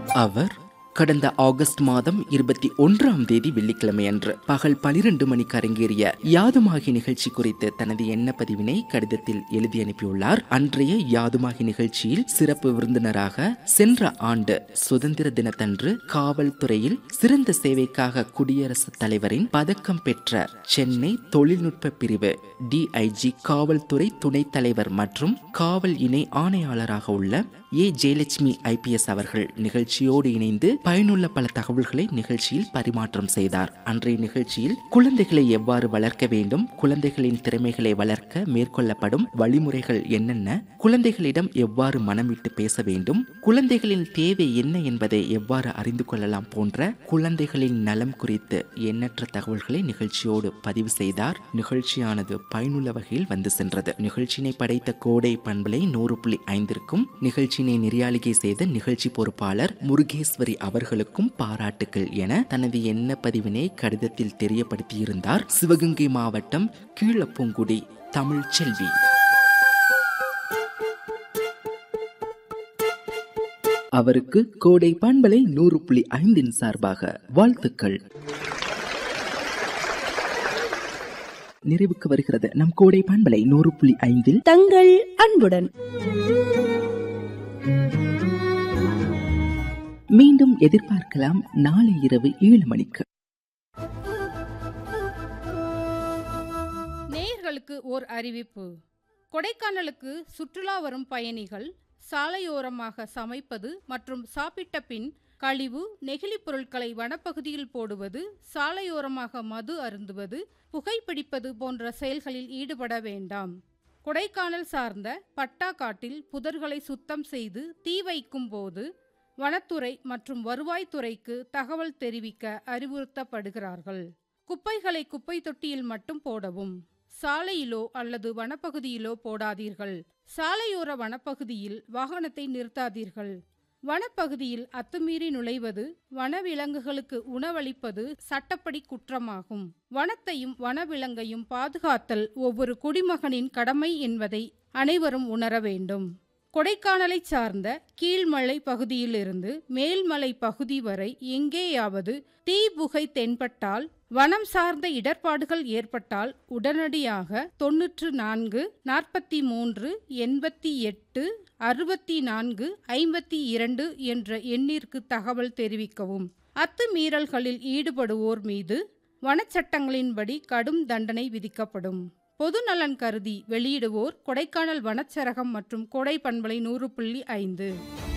அவர் கடந்த ஆகஸ்ட் மாதம் இருபத்தி ஒன்றாம் தேதி வெள்ளிக்கிழமை அன்று பகல் பனிரெண்டு மணிக்கு அரங்கேறிய யாதுமாகி நிகழ்ச்சி குறித்து தனது எண்ண பதிவினை கடிதத்தில் எழுதி அனுப்பியுள்ளார் அன்றைய யாதுமாகி நிகழ்ச்சியில் சிறப்பு விருந்தினராக சென்ற ஆண்டு சுதந்திர தினத்தன்று காவல்துறையில் சிறந்த சேவைக்காக குடியரசுத் தலைவரின் பதக்கம் பெற்ற சென்னை தொழில்நுட்ப பிரிவு டிஐஜி காவல்துறை துணைத் தலைவர் மற்றும் காவல் இணை ஆணையாளராக உள்ள ஏ ஜெயலட்சுமி ஐபிஎஸ் அவர்கள் நிகழ்ச்சியோடு இணைந்து பயனுள்ள பல தகவல்களை நிகழ்ச்சியில் பரிமாற்றம் செய்தார் அன்றைய நிகழ்ச்சியில் குழந்தைகளை எவ்வாறு வளர்க்க வேண்டும் குழந்தைகளின் திறமைகளை வளர்க்க மேற்கொள்ளப்படும் வழிமுறைகள் என்னென்ன குழந்தைகளிடம் எவ்வாறு மனம் விட்டு பேச வேண்டும் குழந்தைகளின் தேவை என்ன என்பதை எவ்வாறு அறிந்து கொள்ளலாம் போன்ற குழந்தைகளின் நலம் குறித்து எண்ணற்ற தகவல்களை நிகழ்ச்சியோடு பதிவு செய்தார் நிகழ்ச்சியானது பயனுள்ள வகையில் வந்து சென்றது நிகழ்ச்சியினை படைத்த கோடை பண்பலை நூறு புள்ளி ஐந்திற்கும் நிகழ்ச்சியினை நெறியாளிகை செய்த நிகழ்ச்சி பொறுப்பாளர் முருகேஸ்வரி அவர்களுக்கும் பாராட்டுக்கள் என தனது எண்ண பதிவினை கடிதத்தில் தெரியப்படுத்தியிருந்தார் சிவகங்கை மாவட்டம் கீழப்பூங்குடி தமிழ் செல்வி அவருக்கு கோடை பண்பலை நூறு புள்ளி ஐந்தின் சார்பாக வாழ்த்துக்கள் நிறைவுக்கு வருகிறது நம் கோடை பண்பலை நூறு புள்ளி ஐந்தில் தங்கள் அன்புடன் மீண்டும் எதிர்பார்க்கலாம் நாளை இரவு ஏழு மணிக்கு நேயர்களுக்கு ஓர் அறிவிப்பு கொடைக்கானலுக்கு சுற்றுலா வரும் பயணிகள் சாலையோரமாக சமைப்பது மற்றும் சாப்பிட்ட பின் கழிவு நெகிழி பொருட்களை வனப்பகுதியில் போடுவது சாலையோரமாக மது அருந்துவது புகைப்பிடிப்பது போன்ற செயல்களில் ஈடுபட வேண்டாம் கொடைக்கானல் சார்ந்த பட்டா காட்டில் புதர்களை சுத்தம் செய்து தீ வைக்கும் போது வனத்துறை மற்றும் வருவாய்த்துறைக்கு தகவல் தெரிவிக்க அறிவுறுத்தப்படுகிறார்கள் குப்பைகளை குப்பை தொட்டியில் மட்டும் போடவும் சாலையிலோ அல்லது வனப்பகுதியிலோ போடாதீர்கள் சாலையோர வனப்பகுதியில் வாகனத்தை நிறுத்தாதீர்கள் வனப்பகுதியில் அத்துமீறி நுழைவது வனவிலங்குகளுக்கு உணவளிப்பது சட்டப்படி குற்றமாகும் வனத்தையும் வனவிலங்கையும் பாதுகாத்தல் ஒவ்வொரு குடிமகனின் கடமை என்பதை அனைவரும் உணர வேண்டும் கொடைக்கானலை சார்ந்த கீழ்மலை பகுதியிலிருந்து மேல்மலை பகுதி வரை எங்கேயாவது தீ புகை தென்பட்டால் வனம் சார்ந்த இடர்பாடுகள் ஏற்பட்டால் உடனடியாக தொன்னூற்று நான்கு நாற்பத்தி மூன்று எண்பத்தி எட்டு அறுபத்தி நான்கு ஐம்பத்தி இரண்டு என்ற எண்ணிற்கு தகவல் தெரிவிக்கவும் அத்துமீறல்களில் ஈடுபடுவோர் மீது வனச்சட்டங்களின்படி கடும் தண்டனை விதிக்கப்படும் பொது நலன் கருதி வெளியிடுவோர் கொடைக்கானல் வனச்சரகம் மற்றும் கொடை பண்பலை நூறு புள்ளி ஐந்து